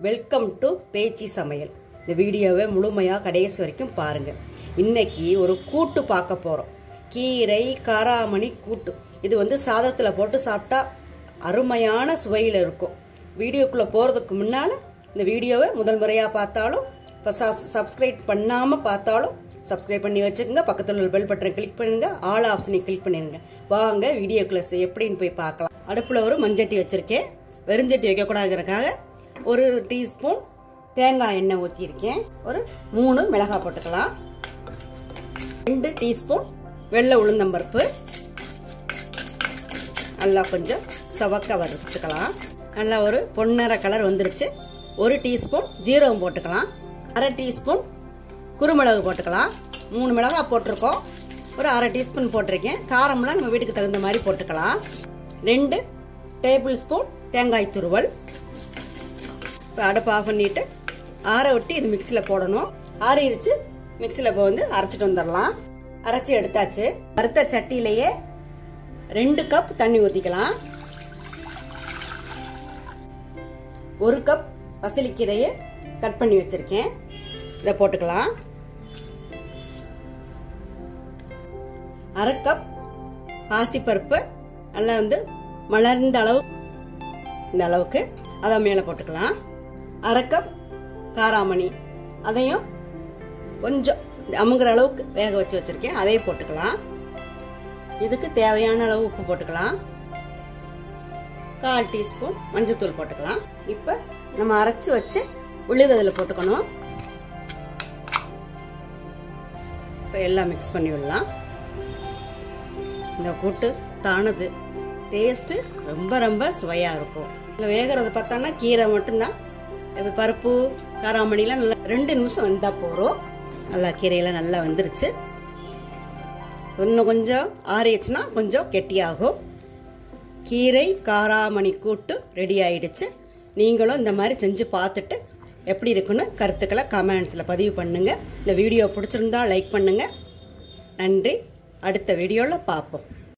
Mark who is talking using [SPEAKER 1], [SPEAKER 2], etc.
[SPEAKER 1] welcome to பேச்சி சமையல் இந்த வீடியோவை முழுமையாக கடைசி வரைக்கும் பாருங்கள் இன்னைக்கு ஒரு கூட்டு பார்க்க போகிறோம் கீரை காராமணி கூட்டு இது வந்து சாதத்தில் போட்டு சாப்பிட்டா அருமையான சுவையில் இருக்கும் வீடியோக்குள்ளே போகிறதுக்கு முன்னால் இந்த வீடியோவை முதல் முறையாக பார்த்தாலும் இப்போ சப்ஸ்கிரைப் பண்ணாமல் பார்த்தாலும் சப்ஸ்கிரைப் பண்ணி வச்சுக்கோங்க பக்கத்தில் உள்ள பெல் பட்டனை கிளிக் பண்ணுங்க ஆல் ஆப்ஷனை கிளிக் பண்ணிடுங்க வாங்க வீடியோக்குள்ளே எப்படின்னு போய் பார்க்கலாம் அடுப்பில் ஒரு மஞ்சட்டி வச்சுருக்கேன் வெறுஞ்சட்டி வைக்கக்கூடாதுங்கிறக்காக ஒரு டீஸ்பூன் தேங்காய் எண்ணெய் ஊற்றிருக்கேன் ஒரு மூணு மிளகாய் போட்டுக்கலாம் ரெண்டு டீஸ்பூன் வெள்ளை உளுந்தம்பருப்பு நல்லா கொஞ்சம் சவக்க வறுத்துக்கலாம் நல்லா ஒரு பொன்னர கலர் வந்துருச்சு ஒரு டீஸ்பூன் ஜீரகம் போட்டுக்கலாம் அரை டீஸ்பூன் குருமிளகு போட்டுக்கலாம் மூணு மிளகாய் போட்டிருக்கோம் ஒரு அரை டீஸ்பூன் போட்டிருக்கேன் காரம்லாம் நம்ம வீட்டுக்கு தகுந்த மாதிரி போட்டுக்கலாம் ரெண்டு டேபிள் ஸ்பூன் தேங்காய் துருவல் இப்போ அடுப்பு ஆஃப் பண்ணிவிட்டு ஆற விட்டு இது மிக்சியில் போடணும் ஆறிடுச்சு மிக்சியில் இப்போ வந்து அரைச்சிட்டு வந்துடலாம் அரைச்சி எடுத்தாச்சு வறுத்த சட்டியிலேயே ரெண்டு கப் தண்ணி ஊற்றிக்கலாம் ஒரு கப் பசலிக்கீரையை கட் பண்ணி வச்சுருக்கேன் இதை போட்டுக்கலாம் அரை கப் பாசிப்பருப்பு நல்லா வந்து மலர்ந்த அளவு இந்த அளவுக்கு அதை மேலே போட்டுக்கலாம் அரை கப் காராமணி அதையும் கொஞ்சம் அமுங்கிற அளவுக்கு வேக வச்சு வச்சுருக்கேன் அதையும் போட்டுக்கலாம் இதுக்கு தேவையான அளவு உப்பு போட்டுக்கலாம் கால் டீஸ்பூன் மஞ்சத்தூள் போட்டுக்கலாம் இப்போ நம்ம அரைச்சி வச்சு உளுது அதில் போட்டுக்கணும் இப்போ எல்லாம் மிக்ஸ் பண்ணி விடலாம் இந்த கூட்டு தானது டேஸ்ட்டு ரொம்ப ரொம்ப சுவையாக இருக்கும் இல்லை வேகிறது பார்த்தோன்னா கீரை மட்டும்தான் இப்போ பருப்பு காராமணிலாம் நல்லா ரெண்டு நிமிஷம் வந்தால் போகிறோம் நல்லா கீரையெல்லாம் நல்லா வந்துருச்சு இன்னும் கொஞ்சம் ஆறிடுச்சுன்னா கொஞ்சம் கெட்டியாகும் கீரை காராமணி கூட்டு ரெடி ஆயிடுச்சு நீங்களும் இந்த மாதிரி செஞ்சு பார்த்துட்டு எப்படி இருக்குன்னு கருத்துக்களை கமெண்ட்ஸில் பதிவு பண்ணுங்கள் இந்த வீடியோ பிடிச்சிருந்தா லைக் பண்ணுங்கள் நன்றி அடுத்த வீடியோவில் பார்ப்போம்